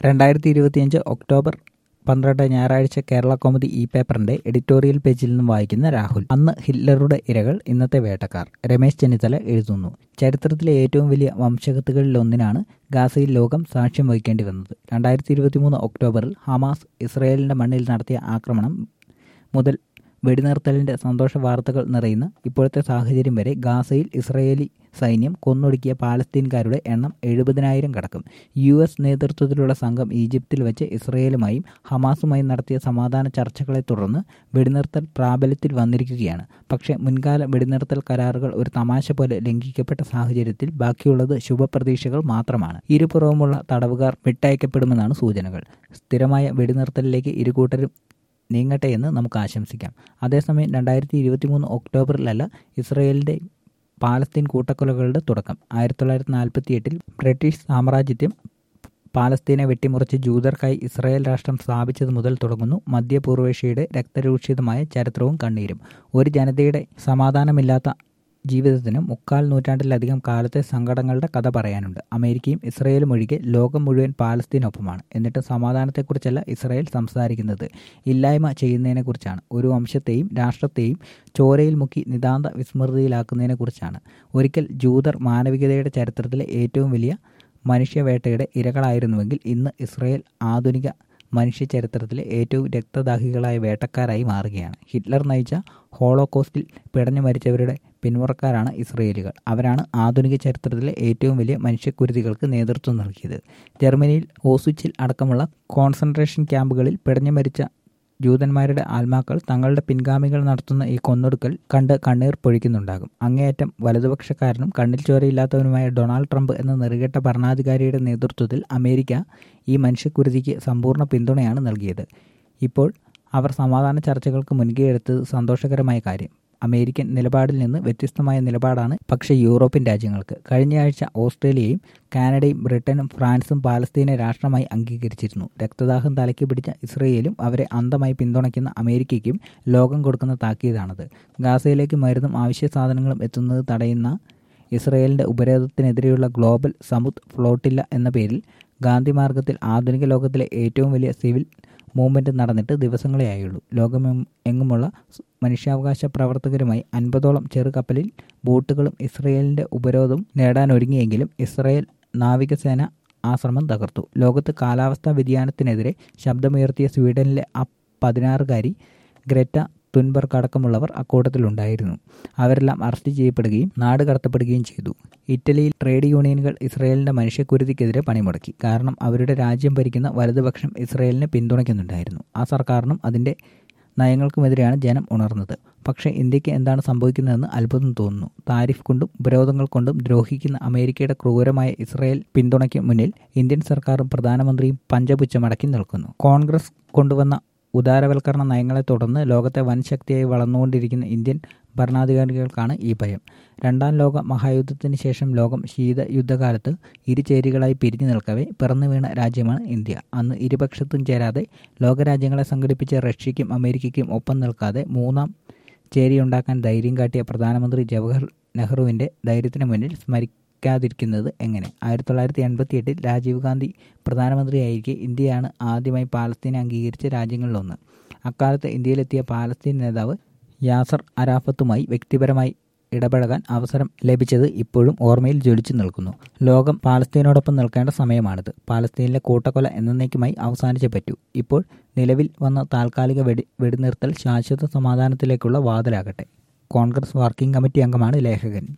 രണ്ടായിരത്തി ഇരുപത്തിയഞ്ച് ഒക്ടോബർ പന്ത്രണ്ട് ഞായറാഴ്ച കേരള കോമഡി ഇ പേപ്പറിന്റെ എഡിറ്റോറിയൽ പേജിൽ നിന്നും വായിക്കുന്ന രാഹുൽ അന്ന് ഹിറ്റ്ലറുടെ ഇരകൾ ഇന്നത്തെ വേട്ടക്കാർ രമേശ് ചെന്നിത്തല എഴുതുന്നു ചരിത്രത്തിലെ ഏറ്റവും വലിയ വംശഗത്തുകളിലൊന്നിനാണ് ഗാസയിൽ ലോകം സാക്ഷ്യം വഹിക്കേണ്ടി വന്നത് രണ്ടായിരത്തി ഇരുപത്തിമൂന്ന് ഒക്ടോബറിൽ ഹമാസ് ഇസ്രയേലിന്റെ മണ്ണിൽ നടത്തിയ ആക്രമണം മുതൽ വെടിനിർത്തലിന്റെ സന്തോഷ വാർത്തകൾ നിറയുന്ന ഇപ്പോഴത്തെ സാഹചര്യം വരെ ഗാസയിൽ ഇസ്രയേലി സൈന്യം കൊന്നൊടുക്കിയ പാലസ്തീൻകാരുടെ എണ്ണം എഴുപതിനായിരം കടക്കും യു എസ് നേതൃത്വത്തിലുള്ള സംഘം ഈജിപ്തിൽ വെച്ച് ഇസ്രയേലുമായും ഹമാസുമായും നടത്തിയ സമാധാന ചർച്ചകളെ തുടർന്ന് വെടിനിർത്തൽ പ്രാബല്യത്തിൽ വന്നിരിക്കുകയാണ് പക്ഷേ മുൻകാല വെടിനിർത്തൽ കരാറുകൾ ഒരു തമാശ പോലെ ലംഘിക്കപ്പെട്ട സാഹചര്യത്തിൽ ബാക്കിയുള്ളത് ശുഭപ്രതീക്ഷകൾ മാത്രമാണ് ഇരുപുറവുമുള്ള തടവുകാർ വിട്ടയക്കപ്പെടുമെന്നാണ് സൂചനകൾ സ്ഥിരമായ വെടിനിർത്തലിലേക്ക് ഇരുകൂട്ടരും നീങ്ങട്ടെ എന്ന് നമുക്ക് ആശംസിക്കാം അതേസമയം രണ്ടായിരത്തി ഇരുപത്തി മൂന്ന് ഒക്ടോബറിലല്ല ഇസ്രയേലിൻ്റെ പാലസ്തീൻ കൂട്ടക്കൊലകളുടെ തുടക്കം ആയിരത്തി തൊള്ളായിരത്തി നാൽപ്പത്തി എട്ടിൽ ബ്രിട്ടീഷ് സാമ്രാജ്യത്യം പാലസ്തീനെ വെട്ടിമുറിച്ച് ജൂതർക്കായി ഇസ്രായേൽ രാഷ്ട്രം സ്ഥാപിച്ചത് മുതൽ തുടങ്ങുന്നു മധ്യപൂർവേഷ്യയുടെ രക്തരൂക്ഷിതമായ ചരിത്രവും കണ്ണീരും ഒരു ജനതയുടെ സമാധാനമില്ലാത്ത ജീവിതത്തിന് മുക്കാൽ നൂറ്റാണ്ടിലധികം കാലത്തെ സങ്കടങ്ങളുടെ കഥ പറയാനുണ്ട് അമേരിക്കയും ഇസ്രയേലും ഒഴികെ ലോകം മുഴുവൻ പാലസ്തീനൊപ്പമാണ് എന്നിട്ട് സമാധാനത്തെക്കുറിച്ചല്ല ഇസ്രായേൽ സംസാരിക്കുന്നത് ഇല്ലായ്മ ചെയ്യുന്നതിനെക്കുറിച്ചാണ് ഒരു വംശത്തെയും രാഷ്ട്രത്തെയും ചോരയിൽ മുക്കി നിതാന്ത വിസ്മൃതിയിലാക്കുന്നതിനെക്കുറിച്ചാണ് ഒരിക്കൽ ജൂതർ മാനവികതയുടെ ചരിത്രത്തിലെ ഏറ്റവും വലിയ മനുഷ്യവേട്ടയുടെ ഇരകളായിരുന്നുവെങ്കിൽ ഇന്ന് ഇസ്രയേൽ ആധുനിക മനുഷ്യ ചരിത്രത്തിലെ ഏറ്റവും രക്തദാഹികളായ വേട്ടക്കാരായി മാറുകയാണ് ഹിറ്റ്ലർ നയിച്ച ഹോളോകോസ്റ്റിൽ പിടഞ്ഞു മരിച്ചവരുടെ പിന്മുറക്കാരാണ് ഇസ്രയേലുകൾ അവരാണ് ആധുനിക ചരിത്രത്തിലെ ഏറ്റവും വലിയ മനുഷ്യക്കുരുതികൾക്ക് നേതൃത്വം നൽകിയത് ജർമ്മനിയിൽ ഓസുച്ചിൽ അടക്കമുള്ള കോൺസെൻട്രേഷൻ ക്യാമ്പുകളിൽ പിടഞ്ഞു മരിച്ച ജൂതന്മാരുടെ ആത്മാക്കൾ തങ്ങളുടെ പിൻഗാമികൾ നടത്തുന്ന ഈ കൊന്നൊടുക്കൽ കണ്ട് കണ്ണീർ പൊഴിക്കുന്നുണ്ടാകും അങ്ങേയറ്റം വലതുപക്ഷക്കാരനും കണ്ണിൽ ചോരയില്ലാത്തവനുമായ ഡൊണാൾഡ് ട്രംപ് എന്ന നെറുകെട്ട ഭരണാധികാരിയുടെ നേതൃത്വത്തിൽ അമേരിക്ക ഈ മനുഷ്യക്കുരുതിക്ക് സമ്പൂർണ്ണ പിന്തുണയാണ് നൽകിയത് ഇപ്പോൾ അവർ സമാധാന ചർച്ചകൾക്ക് മുൻകൈ എടുത്തത് സന്തോഷകരമായ കാര്യം അമേരിക്കൻ നിലപാടിൽ നിന്ന് വ്യത്യസ്തമായ നിലപാടാണ് പക്ഷേ യൂറോപ്യൻ രാജ്യങ്ങൾക്ക് കഴിഞ്ഞയാഴ്ച ഓസ്ട്രേലിയയും കാനഡയും ബ്രിട്ടനും ഫ്രാൻസും പാലസ്തീനെ രാഷ്ട്രമായി അംഗീകരിച്ചിരുന്നു രക്തദാഹം തലയ്ക്ക് പിടിച്ച ഇസ്രയേലും അവരെ അന്ധമായി പിന്തുണയ്ക്കുന്ന അമേരിക്കയ്ക്കും ലോകം കൊടുക്കുന്ന താക്കീതാണത് ഗാസയിലേക്ക് മരുന്നും ആവശ്യ സാധനങ്ങളും എത്തുന്നത് തടയുന്ന ഇസ്രയേലിന്റെ ഉപരോധത്തിനെതിരെയുള്ള ഗ്ലോബൽ സമുദ് ഫ്ലോട്ടില്ല എന്ന പേരിൽ ഗാന്ധി മാർഗത്തിൽ ആധുനിക ലോകത്തിലെ ഏറ്റവും വലിയ സിവിൽ മൂവ്മെൻറ്റ് നടന്നിട്ട് ദിവസങ്ങളേ ആയുള്ളൂ ലോകമെങ്ങുമുള്ള മനുഷ്യാവകാശ പ്രവർത്തകരുമായി അൻപതോളം ചെറുകപ്പലിൽ ബോട്ടുകളും ഇസ്രയേലിൻ്റെ ഉപരോധം നേടാനൊരുങ്ങിയെങ്കിലും ഇസ്രയേൽ നാവികസേന ആശ്രമം തകർത്തു ലോകത്ത് കാലാവസ്ഥാ വ്യതിയാനത്തിനെതിരെ ശബ്ദമുയർത്തിയ സ്വീഡനിലെ ആ പതിനാറുകാരി ഗ്രറ്റ തുൻബർഗ് അടക്കമുള്ളവർ അക്കൂട്ടത്തിലുണ്ടായിരുന്നു അവരെല്ലാം അറസ്റ്റ് ചെയ്യപ്പെടുകയും നാട് കടത്തപ്പെടുകയും ചെയ്തു ഇറ്റലിയിൽ ട്രേഡ് യൂണിയനുകൾ ഇസ്രയേലിന്റെ മനുഷ്യക്കുരുതിക്കെതിരെ പണിമുടക്കി കാരണം അവരുടെ രാജ്യം ഭരിക്കുന്ന വലതുപക്ഷം ഇസ്രയേലിനെ പിന്തുണയ്ക്കുന്നുണ്ടായിരുന്നു ആ സർക്കാരിനും അതിന്റെ നയങ്ങൾക്കുമെതിരെയാണ് ജനം ഉണർന്നത് പക്ഷേ ഇന്ത്യക്ക് എന്താണ് സംഭവിക്കുന്നതെന്ന് അത്ഭുതം തോന്നുന്നു താരിഫ് കൊണ്ടും ഉപരോധങ്ങൾ കൊണ്ടും ദ്രോഹിക്കുന്ന അമേരിക്കയുടെ ക്രൂരമായ ഇസ്രയേൽ പിന്തുണയ്ക്ക് മുന്നിൽ ഇന്ത്യൻ സർക്കാരും പ്രധാനമന്ത്രിയും പഞ്ചപുച്ചമടക്കി നിൽക്കുന്നു കോൺഗ്രസ് കൊണ്ടുവന്ന ഉദാരവൽക്കരണ നയങ്ങളെ തുടർന്ന് ലോകത്തെ വൻ ശക്തിയായി വളർന്നുകൊണ്ടിരിക്കുന്ന ഇന്ത്യൻ ഭരണാധികാരികൾക്കാണ് ഈ ഭയം രണ്ടാം ലോക മഹായുദ്ധത്തിന് ശേഷം ലോകം ശീത യുദ്ധകാലത്ത് ഇരുചേരികളായി പിരിഞ്ഞു നിൽക്കവേ പിറന്നു വീണ രാജ്യമാണ് ഇന്ത്യ അന്ന് ഇരുപക്ഷത്തും ചേരാതെ ലോകരാജ്യങ്ങളെ സംഘടിപ്പിച്ച റഷ്യയ്ക്കും അമേരിക്കയ്ക്കും ഒപ്പം നിൽക്കാതെ മൂന്നാം ചേരിയുണ്ടാക്കാൻ ധൈര്യം കാട്ടിയ പ്രധാനമന്ത്രി ജവഹർ നെഹ്റുവിൻ്റെ ധൈര്യത്തിന് മുന്നിൽ സ്മരിക്കാതിരിക്കുന്നത് എങ്ങനെ ആയിരത്തി തൊള്ളായിരത്തി എൺപത്തി എട്ടിൽ രാജീവ് ഗാന്ധി പ്രധാനമന്ത്രിയായിരിക്കെ ഇന്ത്യയാണ് ആദ്യമായി പാലസ്തീനെ അംഗീകരിച്ച രാജ്യങ്ങളിലൊന്ന് അക്കാലത്ത് ഇന്ത്യയിലെത്തിയ പാലസ്തീൻ നേതാവ് യാസർ അരാഫത്തുമായി വ്യക്തിപരമായി ഇടപഴകാൻ അവസരം ലഭിച്ചത് ഇപ്പോഴും ഓർമ്മയിൽ ജ്വലിച്ചു നിൽക്കുന്നു ലോകം പാലസ്തീനോടൊപ്പം നിൽക്കേണ്ട സമയമാണിത് പാലസ്തീനിലെ കൂട്ടക്കൊല എന്നേക്കുമായി അവസാനിച്ചേ പറ്റൂ ഇപ്പോൾ നിലവിൽ വന്ന താൽക്കാലിക വെടി വെടിനിർത്തൽ ശാശ്വത സമാധാനത്തിലേക്കുള്ള വാതിലാകട്ടെ കോൺഗ്രസ് വർക്കിംഗ് കമ്മിറ്റി അംഗമാണ് ലേഖകൻ